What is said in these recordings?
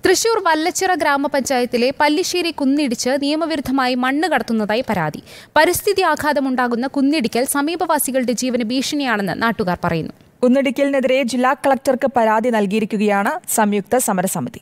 തൃശൂർ വല്ലച്ചിറ ഗ്രാമപഞ്ചായത്തിലെ പല്ലിശ്ശേരി കുന്നിടിച്ച് നിയമവിരുദ്ധമായി മണ്ണ് കടത്തുന്നതായി പരാതി പരിസ്ഥിതി ആഘാതമുണ്ടാകുന്ന കുന്നിടിക്കൽ സമീപവാസികളുടെ ജീവന് ഭീഷണിയാണെന്ന് നാട്ടുകാർ പറയുന്നു കുന്നിടിക്കലിനെതിരെ ജില്ലാ കളക്ടർക്ക് പരാതി നൽകിയിരിക്കുകയാണ് സംയുക്ത സമരസമിതി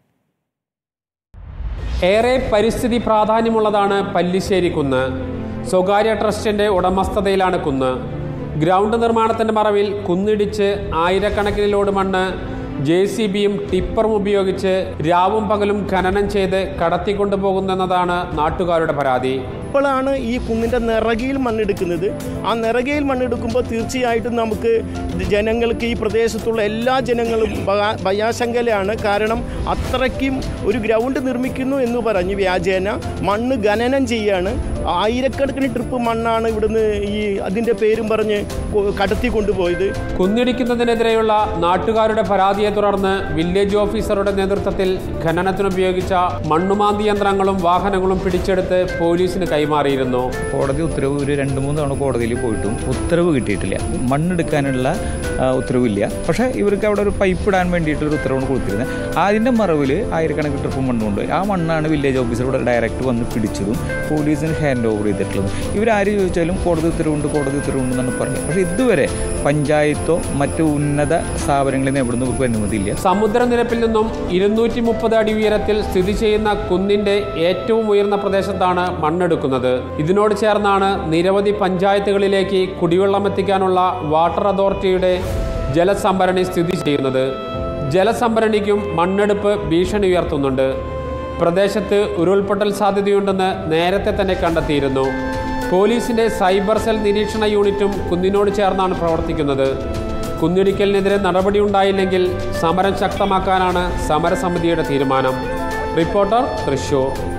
ഏറെ പരിസ്ഥിതി പ്രാധാന്യമുള്ളതാണ് പല്ലിശ്ശേരി കുന്ന് സ്വകാര്യ ട്രസ്റ്റിന്റെ ഉടമസ്ഥതയിലാണ് കുന്ന് ഗ്രൗണ്ട് നിർമ്മാണത്തിന്റെ മറവിൽ കുന്നിടിച്ച് ആയിരക്കണക്കിന് ലോഡ് മണ്ണ് ജെ സി ബിയും ടിപ്പറും ഉപയോഗിച്ച് രാവും പകലും ഖനനം ചെയ്ത് കടത്തിക്കൊണ്ടുപോകുന്നെന്നതാണ് നാട്ടുകാരുടെ പരാതി ഇപ്പോഴാണ് ഈ കുന്നിൻ്റെ നിറകയിൽ മണ്ണെടുക്കുന്നത് ആ നിറകയിൽ മണ്ണെടുക്കുമ്പോൾ തീർച്ചയായിട്ടും നമുക്ക് ജനങ്ങൾക്ക് ഈ പ്രദേശത്തുള്ള എല്ലാ ജനങ്ങളും ഭയ- ഭയാശങ്കയിലാണ് കാരണം അത്രയ്ക്കും ഒരു ഗ്രൗണ്ട് നിർമ്മിക്കുന്നു എന്ന് പറഞ്ഞ് വ്യാജേന മണ്ണ് ഖനനം ചെയ്യാണ് ആയിരക്കണക്കിന് ട്രിപ്പ് മണ്ണാണ് ഇവിടുന്ന് ഈ അതിൻ്റെ പേരും പറഞ്ഞ് കൊ- കടത്തി കൊണ്ടുപോയത് കുന്നിടിക്കുന്നതിനെതിരെയുള്ള നാട്ടുകാരുടെ പരാതിയെ തുടർന്ന് വില്ലേജ് ഓഫീസറുടെ നേതൃത്വത്തിൽ ഖനനത്തിനുപയോഗിച്ച മണ്ണുമാന്തി യന്ത്രങ്ങളും വാഹനങ്ങളും പിടിച്ചെടുത്ത് പോലീസിന് കൈമാറിയിരുന്നു കോടതി ഉത്തരവ് ഒരു രണ്ട് മൂന്ന് തവണ കോടതിയിൽ പോയിട്ടും ഉത്തരവ് കിട്ടിയിട്ടില്ല മണ്ണെടുക്കാനുള്ള ആ, ഉത്തരവില്ല പക്ഷേ ഇവർക്ക് അവിടെ ഒരു പൈപ്പ് ഇടാൻ വേണ്ടിയിട്ട് ഒരു ഉത്തരവാണ് കൊടുത്തിരുന്നത് അതിൻ്റെ മറവിൽ ആയിരക്കണക്കിന് ട്രിപ്പ് മണ്ണുണ്ട് ആ മണ്ണാണ് വില്ലേജ് ഓഫീസറോട് ഡയറക്റ്റ് വന്ന് പിടിച്ചതും പോലീസിന് ഹാൻഡ് ഓവർ ചെയ്തിട്ടുള്ളതും ഇവരാര് ചോദിച്ചാലും കോടതി ഉത്തരവുണ്ട് കോടതി ഉത്തരവുണ്ട് എന്നാണ് പറയുന്നത് പക്ഷേ ഇതുവരെ പഞ്ചായത്തോ മറ്റു ഉന്നത സ്ഥാപനങ്ങളിൽ നിന്ന് എവിടെ നിന്ന് ഇവർക്ക് അനുമതിയില്ല സമുദ്രനിരപ്പിൽ നിന്നും ഇരുന്നൂറ്റി മുപ്പത് അടി ഉയരത്തിൽ സ്ഥിതി ചെയ്യുന്ന കുന്നിന്റെ ഏറ്റവും ഉയർന്ന പ്രദേശത്താണ് മണ്ണെടുക്കുന്നത് ഇതിനോട് ചേർന്നാണ് നിരവധി പഞ്ചായത്തുകളിലേക്ക് കുടിവെള്ളം എത്തിക്കാനുള്ള വാട്ടർ അതോറിറ്റിയുടെ ജലസംഭരണി സ്ഥിതി ചെയ്യുന്നത് ജലസംഭരണിക്കും മണ്ണെടുപ്പ് ഭീഷണി ഉയർത്തുന്നുണ്ട് പ്രദേശത്ത് ഉരുൾപൊട്ടൽ സാധ്യതയുണ്ടെന്ന് നേരത്തെ തന്നെ കണ്ടെത്തിയിരുന്നു പോലീസിന്റെ സൈബർ സെൽ നിരീക്ഷണ യൂണിറ്റും കുന്നിനോട് ചേർന്നാണ് പ്രവർത്തിക്കുന്നത് കുന്നിടിക്കലിനെതിരെ നടപടിയുണ്ടായില്ലെങ്കിൽ സമരം ശക്തമാക്കാനാണ് സമരസമിതിയുടെ തീരുമാനം റിപ്പോർട്ടർ തൃശൂർ